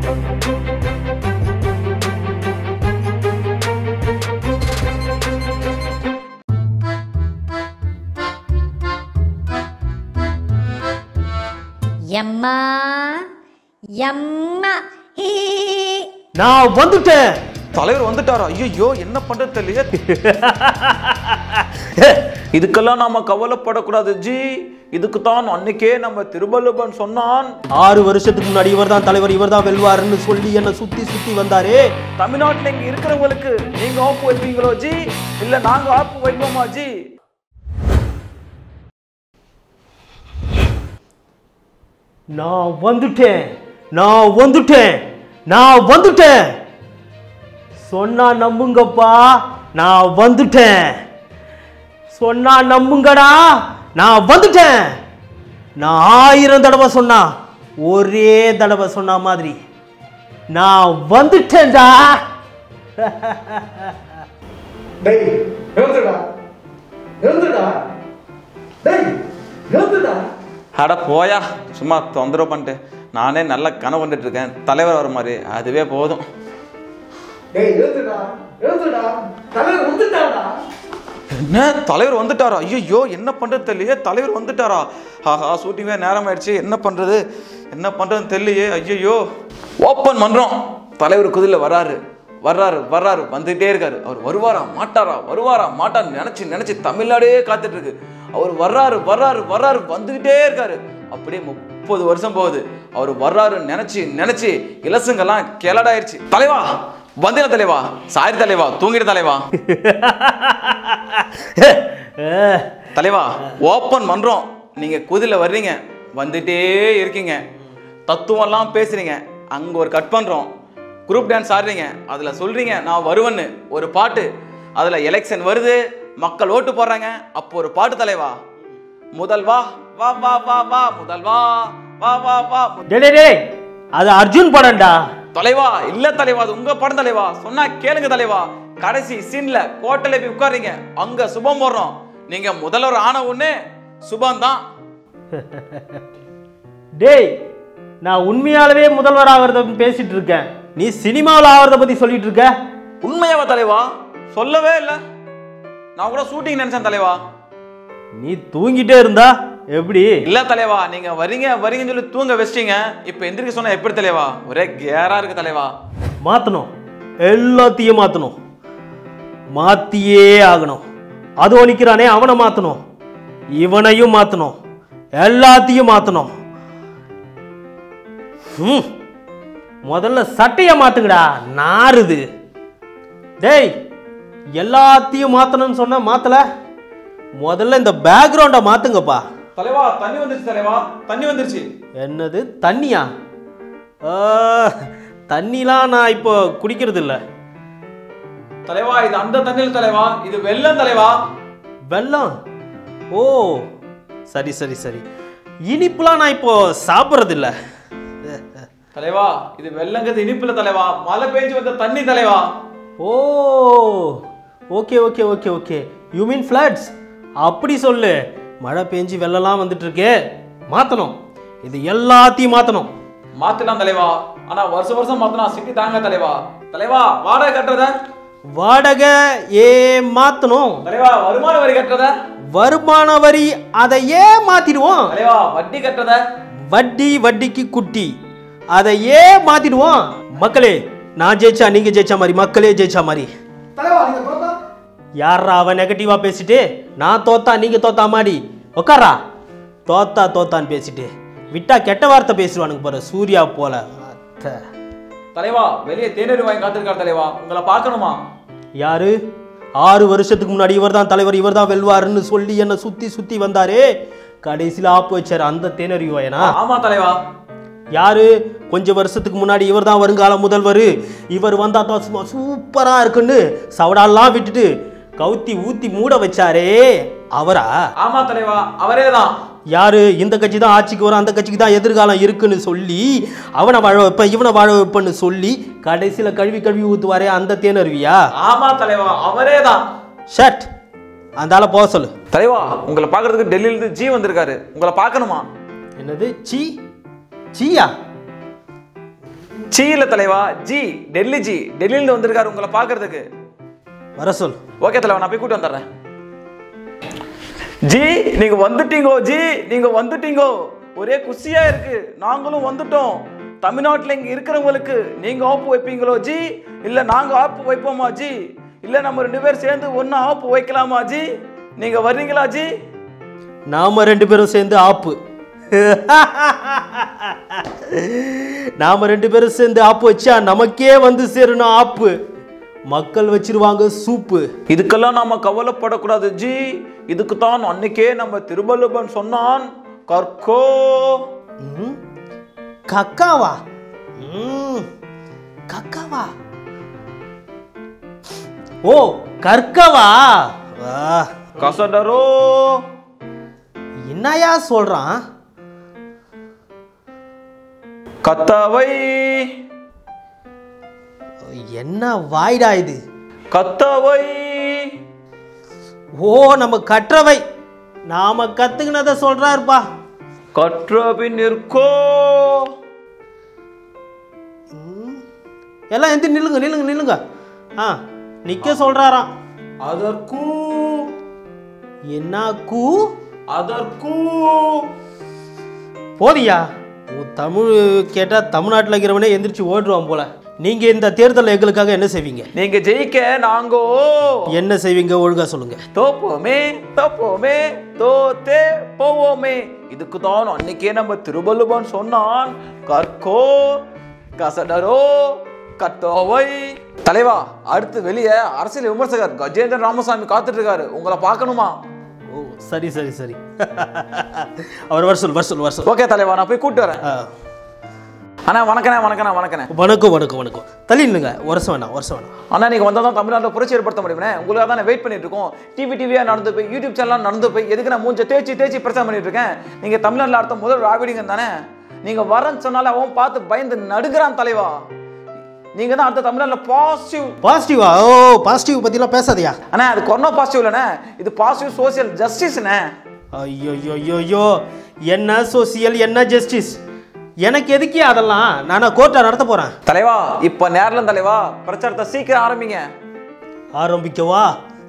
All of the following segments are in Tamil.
எம்மா எம்மா ஹீ நான் வந்துட்டேன் தலைவர் வந்துட்டாரா ஐயோ என்ன பண்றது தெரியல இதுக்கெல்லாம் நாம கவலைப்படக்கூடாது ஜி இதுக்கு தான் அன்னைக்கே நம்ம திருவள்ளுவன் சொன்னான் ஆறு வருஷத்துக்கு முன்னாடி இவர் தான் தலைவர் இவர் தான் வெல்வாருன்னு சொல்லி என்ன சுத்தி சுத்தி வந்தாரே தமிழ்நாட்டுல இங்க இருக்கிறவங்களுக்கு நீங்க ஆப்பு வைப்பீங்களோ ஜி இல்ல நாங்க ஆப்பு வைப்போமா ஜி நான் வந்துட்டேன் நான் வந்துட்டேன் நான் வந்துட்டேன் சொன்னா நம்புங்கப்பா நான் வந்துட்டேன் சொன்னா நம்புங்கடா நான் வந்துட்டேன் நான் ஆயிரம் தடவை சொன்னா ஒரே தடவை சொன்ன மாதிரி நான் வந்துட்டேன்டா டேய் எழுந்துடா எழுந்துடா டேய் எழுந்துடா அட போயா சும்மா தொந்தரவு பண்ணிட்டு நானே நல்ல கனவு வந்துட்டு இருக்கேன் தலைவர் வர மாதிரி அதுவே போதும் டேய் எழுந்துடா எழுந்துடா தலைவர் வந்துட்டாடா என்ன தலைவர் வந்துட்டாரா ஐயோ என்ன பண்றது தெரியலையே தலைவர் வந்துட்டாரா ஆஹா ஷூட்டிங்கே நேரம் ஆயிடுச்சு என்ன பண்றது என்ன பண்றதுன்னு தெரியலையே ஐயோ ஓப்பன் பண்றோம் தலைவர் குதிரையில வராரு வர்றாரு வர்றாரு வந்துட்டே இருக்காரு அவர் வருவாரா மாட்டாரா வருவாரா மாட்டான்னு நினைச்சு நினைச்சு தமிழ்நாடே காத்துட்டு இருக்கு அவர் வர்றாரு வர்றாரு வர்றாரு வந்துகிட்டே இருக்காரு அப்படியே முப்பது வருஷம் போகுது அவர் வர்றாரு நினைச்சு நினைச்சு இலசுங்கெல்லாம் கிளடாயிருச்சு தலைவா வந்தின தலைவா சாரி தலைவா தூங்கிட தலைவா தலைவா ஓப்பன் பண்றோம் நீங்க குதில வர்றீங்க வந்துட்டே இருக்கீங்க தத்துவம்லாம் பேசுறீங்க அங்க ஒரு கட் பண்றோம் குரூப் டான்ஸ் ஆடுறீங்க அதுல சொல்றீங்க நான் வருவேன்னு ஒரு பாட்டு அதுல எலெக்ஷன் வருது மக்கள் ஓட்டு போடுறாங்க அப்போ ஒரு பாட்டு தலைவா முதல்வா வா வா வா வா முதல்வா வா வா வா டேய் டேய், டேய் அது அர்ஜுன் படம்டா தலைவா இல்ல தலைவா அது உங்க படம் தலைவா சொன்னா கேளுங்க தலைவா கடைசி சீன்ல கோட்டையில போய் உட்காருங்க அங்க சுபம் போடுறோம் நீங்க முதல்வர் ஆன உடனே சுபம் தான் டேய் நான் உண்மையாலவே முதல்வர் ஆகிறத பேசிட்டு இருக்கேன் நீ சினிமாவில் ஆகிறத பத்தி சொல்லிட்டு இருக்க உண்மையாவா தலைவா சொல்லவே இல்ல நான் கூட ஷூட்டிங் நினைச்சேன் தலைவா நீ தூங்கிட்டே இருந்தா எப்படி இல்ல தலைவா நீங்க வரீங்க வரீங்கன்னு சொல்லி தூங்க வச்சிட்டீங்க இப்ப எந்திரிக்க சொன்னா எப்படி தலைவா ஒரே கேரா இருக்கு தலைவா மாத்தணும் எல்லாத்தையும் மாத்தணும் மாத்தியே ஆகணும் அதோ நிக்கிறானே அவனை மாத்தணும் இவனையும் மாத்தணும் எல்லாத்தையும் மாத்தணும் ம். முதல்ல சட்டைய மாத்துங்கடா நாறுது டேய் எல்லாத்தையும் மாத்தணும்னு சொன்னா மாத்தல முதல்ல இந்த பேக்ரவுண்டை மாத்துங்கப்பா தலைவா தண்ணி வந்துருச்சு தலைவா தண்ணி வந்துருச்சு என்னது தண்ணியா ஆ, தண்ணிலாம் நான் இப்போ குடிக்கிறது இல்ல தலைவா இது அந்த தண்ணியில் தலைவா இது வெள்ளம் தலைவா வெல்லம் ஓ சரி சரி சரி இனிப்புலாம் நான் இப்போ சாப்பிட்றது இல்ல தலைவா இது வெள்ளங்கிறது இனிப்புல தலைவா மழை பெஞ்சு வந்த தண்ணி தலைவா oh okay okay okay okay you mean floods அப்படி சொல்லு மழை பெஞ்சு வெள்ளம்லாம் வந்துட்டு இருக்கே மாற்றணும் இது எல்லாத்தையும் மாற்றணும் மாத்திடலாம் தலைவா ஆனா வருஷம் வருஷம் மாத்தினா சிட்டி தாங்க தலைவா தலைவா வாடகை கட்டுறத வாடகை ஏ மாற்றணும் தலைவா வருமான வரி கட்டுறத வருமான வரி அதை ஏன் மாற்றிடுவோம் தலைவா வட்டி கட்டுறத வட்டி வட்டிக்கு குட்டி அதை ஏன் மாத்திடுவோம் மக்களே நான் ஜெயிச்சா நீங்க ஜெயிச்சா மாதிரி மக்களே ஜெயிச்சா மாதிரி தலைவா நீங்க பார்த்தா யாரா அவன் நெகட்டிவா பேசிட்டு நான் தோத்தா நீங்க தோத்தா மாதிரி உக்காரா தோத்தா தோத்தான்னு பேசிட்டு விட்டா கெட்ட வார்த்தை பேசுவானுங்க பாரு சூர்யா போல அத்தை. தலைவா வெளியே தேநீர் வாங்கி காத்திருக்கார் தலைவா உங்களை பார்க்கணுமா யாரு ஆறு வருஷத்துக்கு முன்னாடி இவர் தான் தலைவர் இவர் தான் வெல்வாருன்னு சொல்லி என்னை சுத்தி சுத்தி வந்தாரே கடைசியில் ஆப்பு வச்சார் அந்த தேனறி வாயனா ஆமா தலைவா யாரு கொஞ்சம் வருஷத்துக்கு முன்னாடி இவர் தான் வருங்கால முதல்வர் இவர் வந்தா தான் சும்மா சூப்பரா இருக்குன்னு சவடாலாம் விட்டுட்டு கவுத்தி ஊத்தி மூட வச்சாரே அவரா ஆமா தலைவா அவரே தான் யாரு இந்த கட்சி தான் ஆட்சிக்கு வரும் அந்த கட்சிக்கு தான் எதிர்காலம் இருக்குன்னு சொல்லி அவனை வாழ வைப்ப இவனை வாழ வைப்பன்னு சொல்லி கடைசியில கழுவி கழுவி ஊத்துவாரே அந்த தேனருவியா ஆமா தலைவா அவரே தான் ஷட் அந்த ஆளை போக சொல்லு தலைவா உங்களை பார்க்கறதுக்கு டெல்லியில இருந்து ஜி வந்திருக்காரு உங்களை பார்க்கணுமா என்னது சீ சீயா சீல தலைவா ஜி டெல்லி ஜி டெல்லியில வந்திருக்காரு உங்களை பார்க்கறதுக்கு வர சொல் ஓகே தலைவா நான் போய் கூட்டி வந்துடுறேன் ஜி நீங்க வந்துட்டீங்கோ ஜி நீங்க வந்துட்டீங்கோ ஒரே குஷியா இருக்கு நாங்களும் வந்துட்டோம் தமிழ்நாட்டுல இங்க இருக்கிறவங்களுக்கு நீங்க ஆப்பு வைப்பீங்களோ ஜி இல்ல நாங்க ஆப்பு வைப்போமா ஜி இல்ல நம்ம ரெண்டு பேரும் சேர்ந்து ஒண்ணா ஆப்பு வைக்கலாமா ஜி நீங்க வர்றீங்களா ஜி நாம ரெண்டு பேரும் சேர்ந்து ஆப்பு நாம ரெண்டு பேரும் சேர்ந்து ஆப்பு வச்சா நமக்கே வந்து சேரணும் ஆப்பு மக்கள் வச்சிருவாங்க சூப்பு இதுக்கெல்லாம் நாம கவலைப்படக்கூடாது ஜி இதுக்கு தான் அன்னைக்கே நம்ம திருவள்ளுவன் சொன்னான் கற்கோ ம், கக்காவா ம், கக்காவா ஓ கற்கவா வா கசடரோ என்னையா சொல்றான் கத்தவை என்ன வாய்டா இது கத்தவை ஓ நம்ம கற்றவை நாம கத்துக்கினத சொல்றாருப்பா கற்றபின் நிற்கோ எல்லாம் எந்த நில்லுங்க நில்லுங்க நில்லுங்க ஆ நிக்க சொல்றாராம் அதற்கும் என்ன கூ அதற்கும் போதியா உன் தமிழ் கேட்டா தமிழ்நாட்டில் இருக்கிறவனே எந்திரிச்சு ஓடுவான் போல நீங்க இந்த தேர்தலில் எங்களுக்காக என்ன செய்வீங்க நீங்க ஜெயிக்க நாங்கோ என்ன செய்வீங்க ஒழுங்கா சொல்லுங்க தோப்போமே தோப்போமே தோத்தே போவோமே இதுக்கு தான் அன்னைக்கே நம்ம திருவள்ளுவன் சொன்னான் கற்கோ கசடரோ கத்தோவை தலைவா அடுத்து வெளியே அரசியல் விமர்சகர் கஜேந்திரன் ராமசாமி காத்துட்டு இருக்காரு உங்களை பார்க்கணுமா ஓ சரி சரி சரி அவர் வர சொல் வர சொல் வர சொல் ஓகே தலைவா நான் போய் கூப்பிட்டு வரேன் ஆ, அண்ணா வணக்கண்ணே வணக்கண்ணே வணக்கண்ணே வணக்கம் வணக்கம் வணக்கம் தள்ளி நில்லுங்க வருஷ வேணாம் வருஷம் வேணாம் அண்ணா நீங்க வந்தா தான் தமிழ்நாட்டில் புரட்சி ஏற்படுத்த முடியுமே உங்களுக்காக தான் வெயிட் பண்ணிட்டு இருக்கோம் டிவி டிவியா நடந்து போய் யூடியூப் சேனல்லாம் நடந்து போய் எதுக்கு நான் மூஞ்ச தேய்ச்சி தேய்ச்சி பிரச்சாரம் பண்ணிட்டு இருக்கேன் நீங்க தமிழ்நாட்டில் அடுத்த முதல் ராவிடிங்க தானே நீங்க வரேன்னு சொன்னால அவன் பார்த்து பயந்து நடுகிறான் தலைவா நீங்க தான் அடுத்த தமிழ்நாட்டில் பாசிட்டிவ் பாசிட்டிவா ஓ பாசிட்டிவ் பற்றிலாம் பேசாதயா அண்ணா அது கொரோனா பாசிட்டிவ் இல்லைண்ணே இது பாசிட்டிவ் சோசியல் ஜஸ்டிஸ்ண்ணே ஐயோ ஐயோ ஐயோ என்ன சோசியல் என்ன ஜஸ்டிஸ் எனக்கு எதுக்கே அதெல்லாம் நானா கோர்ட்டை நடத்த போகிறேன் தலைவா இப்ப நேரில் தலைவா பிரச்சாரத்தை சீக்கிரம் ஆரம்பிங்க ஆரம்பிக்கவா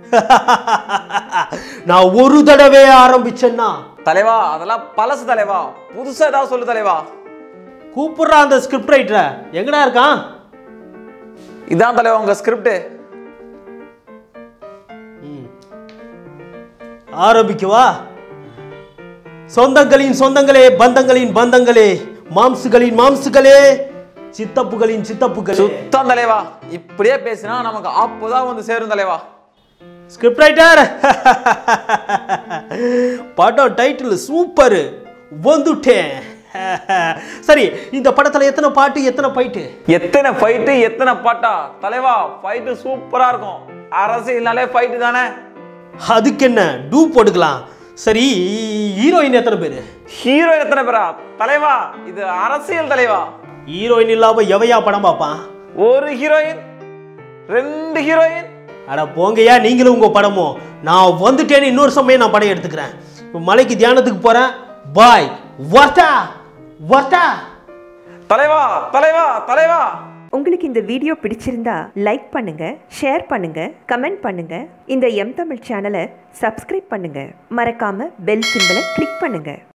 நான் ஒரு தடவை ஆரம்பிச்சேன்னா தலைவா அதெல்லாம் பழசு தலைவா புதுசா ஏதாவது சொல்லு தலைவா கூப்பிடுறான் அந்த ஸ்கிரிப்ட் ரைட்டரை எங்கடா இருக்கான் இதான் தலைவா உங்க ஸ்கிரிப்ட் ஆரம்பிக்கவா சொந்தங்களின் சொந்தங்களே பந்தங்களின் பந்தங்களே மாம்சுகளின் மாம்சுகளே சித்தப்புகளின் சித்தப்புகளே சுத்தம் தலைவா இப்படியே பேசினா நமக்கு அப்போதான் வந்து சேரும் தலைவா ஸ்கிரிப்ட் ரைட்டர் படம் டைட்டில் சூப்பர் வந்துட்டேன் சரி இந்த படத்துல எத்தனை பாட்டு எத்தனை ஃபைட்டு எத்தனை ஃபைட்டு எத்தனை பாட்டா தலைவா ஃபைட்டு சூப்பரா இருக்கும் அரசியல்னாலே ஃபைட்டு தானே அதுக்கு என்ன டூ போட்டுக்கலாம் சரி ஹீரோயின் எத்தனை பேர் ஹீரோ எத்தனை பேரா தலைவா இது அரசியல் தலைவா ஹீரோயின் இல்லாம எவையா படம் பார்ப்பான் ஒரு ஹீரோயின் ரெண்டு ஹீரோயின் அட போங்கய்யா நீங்களும் உங்க படமும் நான் வந்துட்டேன்னு இன்னொரு சமயம் நான் படம் எடுத்துக்கிறேன் இப்ப மலைக்கு தியானத்துக்கு போறேன் பாய் வர்த்தா வர்த்தா தலைவா தலைவா தலைவா உங்களுக்கு இந்த வீடியோ பிடிச்சிருந்தா லைக் பண்ணுங்க ஷேர் பண்ணுங்க கமெண்ட் பண்ணுங்க இந்த எம் தமிழ் சேனலை சப்ஸ்கிரைப் பண்ணுங்க மறக்காம பெல் சிம்பலை கிளிக் பண்ணுங்க